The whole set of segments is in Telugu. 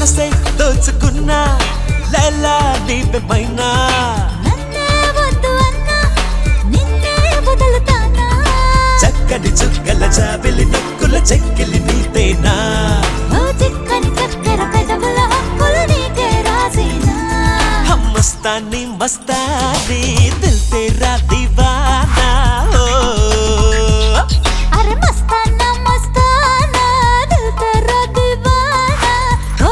మనసే దోచుకున్నా లైలా నీవెమైనా నన్నే వద్దు అన్నా నిన్నే వదులుతానా చక్కని చుక్కల జాబిలి నొక్కుల చెక్కిలి నీతేనా ఓ చిక్కని చక్కెర పెదవుల హక్కులు నీకే రాసేనా మస్తాని మస్తాని దిల్ తేరా దీవానా ఓ అరే మస్తానా మస్తానా దిల్ తెరా దీవానా ఓ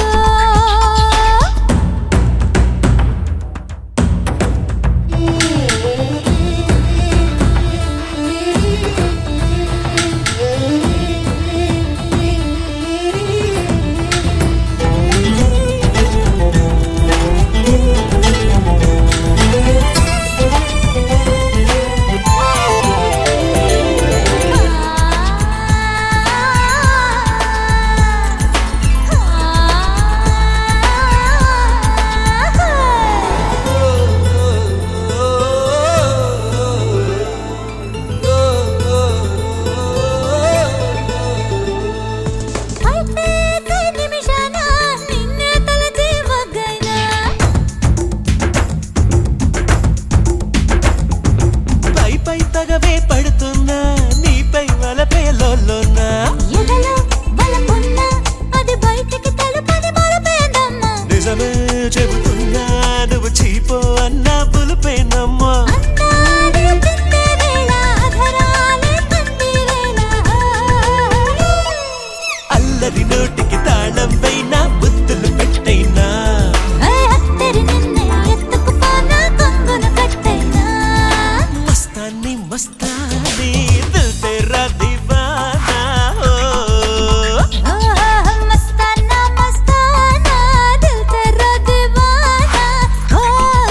అయితే కై నిమిషాన నిన్నే తలచి వగ్గైనా పై పై తగవే పడుతున్నా నీపై వలపే లోలోనా ఎదలో బలపున్న అది బయటికి తెలుపని బలపేదమ్మా నిజమే చెబుతున్నా నువ్వు చీపో అన్నా పులిపేనమ్మా అందాలే చిందే వేళ అధరాలే పండి వేళ అల్లరి నోటికి తాళం పైన బుద్ధులు పెట్టైనా ఏ అత్తరి నిన్నే ఎత్తుకుపోనా కొంగును కట్టైనా మస్తాని మస్తాని దిల్ తేరా దీవానా ఓ ఓ మస్తానా మస్తానా దిల్ తెరా దీవానా ఓ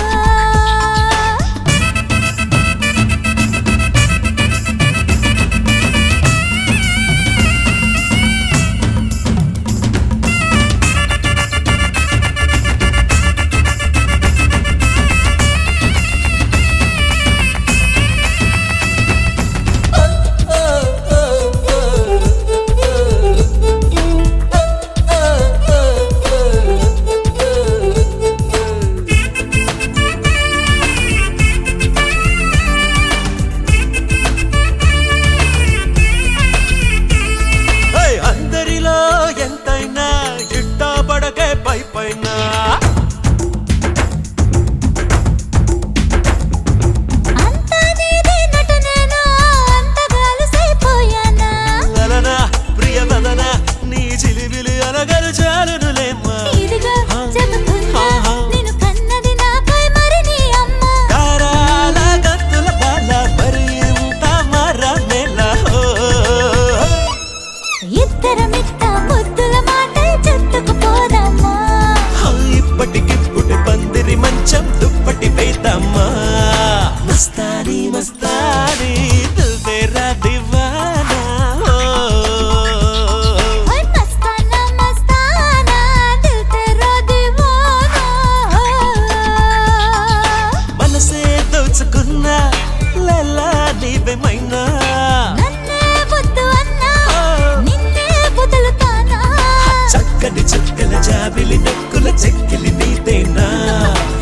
హే, అందరిలో ఎంతైనా ఇట్టా పడకే పై పైన అంతా నీదే నటనేనా అంతగా అలసైపోయానా లలనా ప్రియ వదన నీ చిలిబిలి అనగలు చాలునులేమ్మా ఇదిగో చెబుతున్నా ఆహా. నిన్ను కన్నది నాపై మరి నీ అమ్మ కారాల గత్తుల బాల మరి ఇంత మరమేల హో. ఇద్దరమిట్ట ముద్దుల మాటై చుట్టుకుపోదమ్మా హా, ఇప్పటికిప్పుడు పందిరి మంచం దుప్పటి వేద్దామా మస్తాని మస్తాని దిల్ తేరా దివానా ఓ. ఓయ్ మస్తానా మస్తానా దిల్ తెరా దీవానా మనసే దోచుకున్నా లలా నీవేమైనా నన్నే వద్దు అన్నా నిన్నే వదులుతానా చక్కని చుక్కల జాబిలి నొక్కుల చెక్కిలి నీతేనా